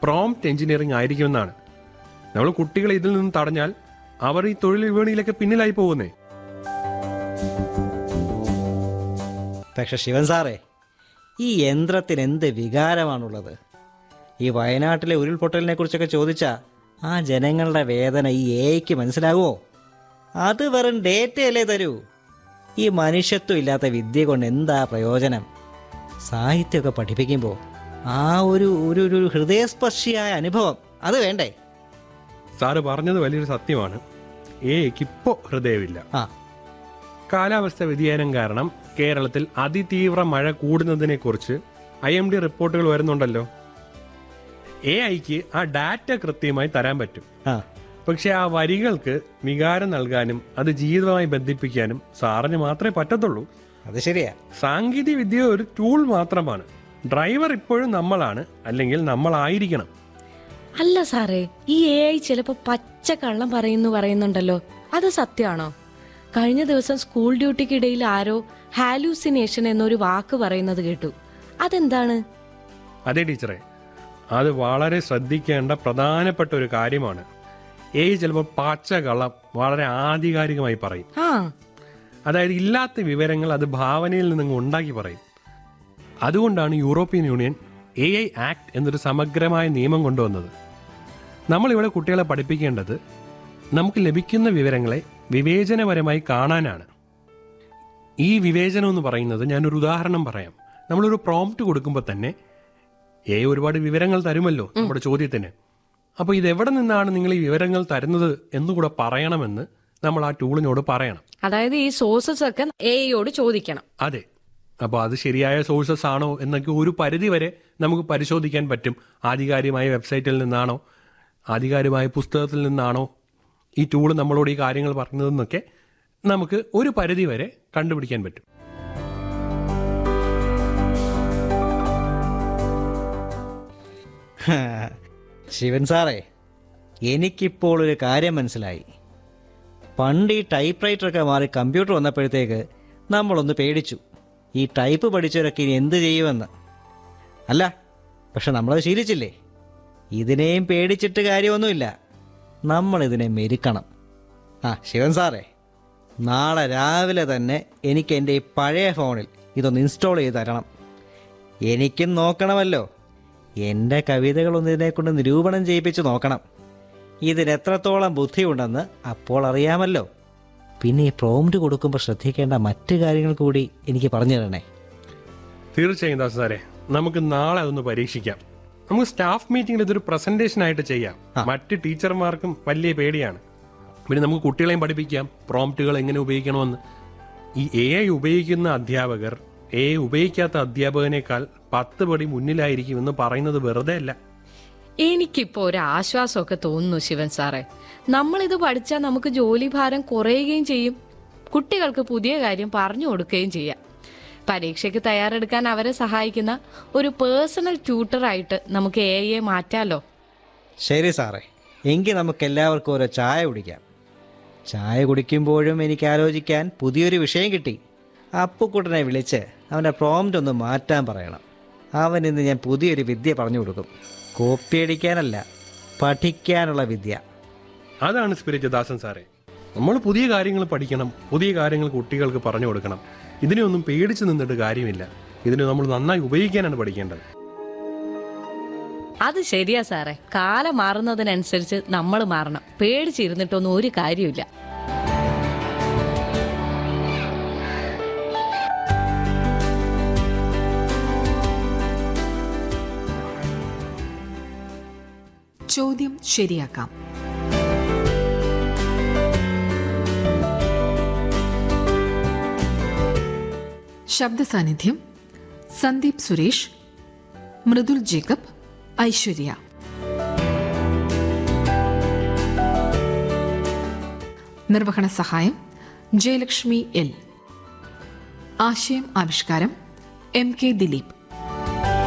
prompt engineering ആയിരിക്കുമെന്നാണ് നമ്മൾ കുട്ടികളെ ഇതിൽ നിന്ന് തടഞ്ഞാൽ അവർ ഈ തൊഴിൽ വിപണിയിലൊക്കെ പിന്നിലായി പോകുന്നേ പക്ഷെ ശിവൻ സാറേ ഈ യന്ത്രത്തിന് എന്ത് വികാരമാണുള്ളത് ഈ വയനാട്ടിലെ ഉരുൾപൊട്ടലിനെ കുറിച്ചൊക്കെ ചോദിച്ചാൽ ആ ജനങ്ങളുടെ വേദന ഈ എയ്ക്ക് മനസ്സിലാകുമോ അത് വെറും ഡേറ്റയല്ലേ തരൂ ഈ മനുഷ്യത്വം ഇല്ലാത്ത വിദ്യ കൊണ്ട് എന്താ പ്രയോജനം സാഹിത്യമൊക്കെ പഠിപ്പിക്കുമ്പോൾ ആ ഒരു ഒരു ഒരു ഹൃദയസ്പർശിയായ അനുഭവം അത് വേണ്ടേ സാറ് പറഞ്ഞത് വലിയൊരു സത്യമാണ് എക്ക് ഇപ്പോൾ ഹൃദയമില്ല ആ കാലാവസ്ഥ വ്യതിയാനം കാരണം കേരളത്തിൽ അതിതീവ്ര മഴ കൂടുന്നതിനെ കുറിച്ച് ഐ എം ഡി റിപ്പോർട്ടുകൾ വരുന്നുണ്ടല്ലോ എ ഐക്ക് ആ ഡാറ്റ കൃത്യമായി തരാൻ പറ്റും ആ പക്ഷെ ആ വരികൾക്ക് വികാരം നൽകാനും അത് ജീവിതമായി ബന്ധിപ്പിക്കാനും സാറിന് മാത്രമേ പറ്റത്തുള്ളൂ അത് ശരിയാ സാങ്കേതിക വിദ്യ ഒരു ടൂൾ മാത്രമാണ് ഡ്രൈവർ ഇപ്പോഴും നമ്മളാണ് അല്ലെങ്കിൽ നമ്മളായിരിക്കണം അല്ല സാറേ ഈ എ ഐ ചിലപ്പോ പച്ച കള്ളം പറയുന്നു പറയുന്നുണ്ടല്ലോ അത് സത്യമാണോ കഴിഞ്ഞ ദിവസം സ്കൂൾ ഡ്യൂട്ടിക്കിടയിൽ ആരോ ഹാലൂസിനേഷൻ എന്നൊരു വാക്ക് പറയുന്നത് കേട്ടു അതെന്താണ് അതെ ടീച്ചറെ അത് വളരെ ശ്രദ്ധിക്കേണ്ട പ്രധാനപ്പെട്ട ഒരു കാര്യമാണ് എ ചിലപ്പോൾ പച്ച കള്ളം വളരെ ആധികാരികമായി പറയും ആ അതായത് ഇല്ലാത്ത വിവരങ്ങൾ അത് ഭാവനയിൽ നിന്ന് ഉണ്ടാക്കി പറയും അതുകൊണ്ടാണ് European Union A I act എന്നൊരു സമഗ്രമായ നിയമം കൊണ്ടുവന്നത് നമ്മളിവിടെ കുട്ടികളെ പഠിപ്പിക്കേണ്ടത് നമുക്ക് ലഭിക്കുന്ന വിവരങ്ങളെ വിവേചനപരമായി കാണാനാണ് ഈ വിവേചനം എന്ന് പറയുന്നത് ഞാനൊരു ഉദാഹരണം പറയാം നമ്മളൊരു പ്രോംപ്റ്റ് കൊടുക്കുമ്പോൾ തന്നെ എ ഒരുപാട് വിവരങ്ങൾ തരുമല്ലോ നമ്മുടെ ചോദ്യത്തിന് അപ്പോൾ ഇത് എവിടെ നിന്നാണ് നിങ്ങൾ ഈ വിവരങ്ങൾ തരുന്നത് എന്നുകൂടെ പറയണമെന്ന് നമ്മൾ ആ ടൂളിനോട് പറയണം അതായത് ഈ സോഴ്സസ് ഒക്കെ എ ഐയോട് ചോദിക്കണം അതെ അപ്പോൾ അത് ശരിയായ സോഴ്സസ് ആണോ എന്നൊക്കെ ഒരു പരിധി വരെ നമുക്ക് പരിശോധിക്കാൻ പറ്റും ആധികാരികമായ വെബ്സൈറ്റിൽ നിന്നാണോ ആധികാരികമായ പുസ്തകത്തിൽ നിന്നാണോ ഈ ടൂൾ നമ്മളോട് ഈ കാര്യങ്ങൾ പറഞ്ഞതെന്നൊക്കെ നമുക്ക് ഒരു പരിധി വരെ കണ്ടുപിടിക്കാൻ പറ്റും ശിവൻ സാറേ എനിക്കിപ്പോൾ ഒരു കാര്യം മനസ്സിലായി പണ്ട് ഈ ടൈപ്പ് റൈറ്ററൊക്കെ മാറി കമ്പ്യൂട്ടർ വന്നപ്പോഴത്തേക്ക് നമ്മളൊന്ന് പേടിച്ചു ഈ ടൈപ്പ് പഠിച്ചവരൊക്കെ ഇനി എന്ത് ചെയ്യുമെന്ന് അല്ല പക്ഷെ നമ്മളത് ശീലിച്ചില്ലേ ഇതിനെയും പേടിച്ചിട്ട് കാര്യമൊന്നുമില്ല നമ്മളിതിനെ മെരുക്കണം ആ ശിവൻ സാറേ നാളെ രാവിലെ തന്നെ എനിക്ക് എൻ്റെ ഈ പഴയ ഫോണിൽ ഇതൊന്ന് ഇൻസ്റ്റാൾ ചെയ്ത് തരണം എനിക്കും നോക്കണമല്ലോ എൻ്റെ കവിതകളൊന്നും ഇതിനെക്കൊണ്ട് നിരൂപണം ചെയ്യിപ്പിച്ച് നോക്കണം ഇതിനെത്രത്തോളം ബുദ്ധിയുണ്ടെന്ന് അപ്പോൾ അറിയാമല്ലോ പിന്നെ ഈ പ്രോംപ്റ്റ് കൊടുക്കുമ്പോൾ ശ്രദ്ധിക്കേണ്ട മറ്റു കാര്യങ്ങൾ കൂടി എനിക്ക് പറഞ്ഞു തരണേ തീർച്ചയായും ദാസ് സാറേ നമുക്ക് നാളെ അതൊന്ന് പരീക്ഷിക്കാം നമുക്ക് സ്റ്റാഫ് മീറ്റിംഗിൽ ഇതൊരു പ്രസന്റേഷൻ ആയിട്ട് ചെയ്യാം മറ്റ് ടീച്ചർമാർക്കും വലിയ പേടിയാണ് പിന്നെ നമുക്ക് കുട്ടികളെയും പഠിപ്പിക്കാം പ്രോംപ്റ്റുകൾ എങ്ങനെ ഉപയോഗിക്കണമെന്ന് ഈ എ ഐ ഉപയോഗിക്കുന്ന അധ്യാപകർ എ ഐ ഉപയോഗിക്കാത്ത അധ്യാപകനേക്കാൾ പത്ത് പടി മുന്നിലായിരിക്കും എന്ന് പറയുന്നത് വെറുതെ അല്ല എനിക്കിപ്പോ ഒരു ആശ്വാസമൊക്കെ തോന്നുന്നു ശിവൻ സാറേ നമ്മളിത് പഠിച്ചാൽ നമുക്ക് ജോലി ഭാരം കുറയുകയും ചെയ്യും കുട്ടികൾക്ക് പുതിയ കാര്യം പറഞ്ഞു കൊടുക്കുകയും ചെയ്യാം പരീക്ഷയ്ക്ക് തയ്യാറെടുക്കാൻ അവരെ സഹായിക്കുന്ന ഒരു പേഴ്സണൽ ട്യൂട്ടറായിട്ട് നമുക്ക് എ ഐയെ മാറ്റാലോ ശരി സാറേ എങ്കിൽ നമുക്ക് എല്ലാവർക്കും ഓരോ ചായ കുടിക്കാം ചായ കുടിക്കുമ്പോഴും എനിക്ക് ആലോചിക്കാൻ പുതിയൊരു വിഷയം കിട്ടി അപ്പുക്കുട്ടനെ വിളിച്ച് അവൻ്റെ പ്രോംപ്റ്റ് ഒന്ന് മാറ്റാൻ പറയണം അവൻ ഇന്ന് ഞാൻ പുതിയൊരു വിദ്യ പറഞ്ഞു കൊടുക്കും കോപ്പിയടിക്കാനല്ല പഠിക്കാനുള്ള വിദ്യ അതാണ് സ്പിരിറ്റ് ദാസൻ സാറേ നമ്മൾ പുതിയ കാര്യങ്ങൾ പഠിക്കണം പുതിയ കാര്യങ്ങൾ കുട്ടികൾക്ക് പറഞ്ഞു കൊടുക്കണം ഇതിനെയൊന്നും പേടിച്ചു നിന്നിട്ട് കാര്യമില്ല ഇതിനെ നമ്മൾ നന്നായി ഉപയോഗിക്കാനാണ് പഠിക്കേണ്ടത് അത് ശരിയാ സാറേ കാലം മാറുന്നതിനനുസരിച്ച് നമ്മൾ മാറണം പേടിച്ചിരുന്നിട്ടൊന്നും ഒരു കാര്യമില്ല ചോദ്യം ശരിയാക്കാം ശബ്ദ സാന്നിധ്യം സന്ദീപ് സുരേഷ് മൃദുൽ ജേക്കബ് ഐശ്വര്യ നിർവഹണ സഹായം ജയലക്ഷ്മി എൽ ആശയം ആവിഷ്കാരം എം കെ ദിലീപ്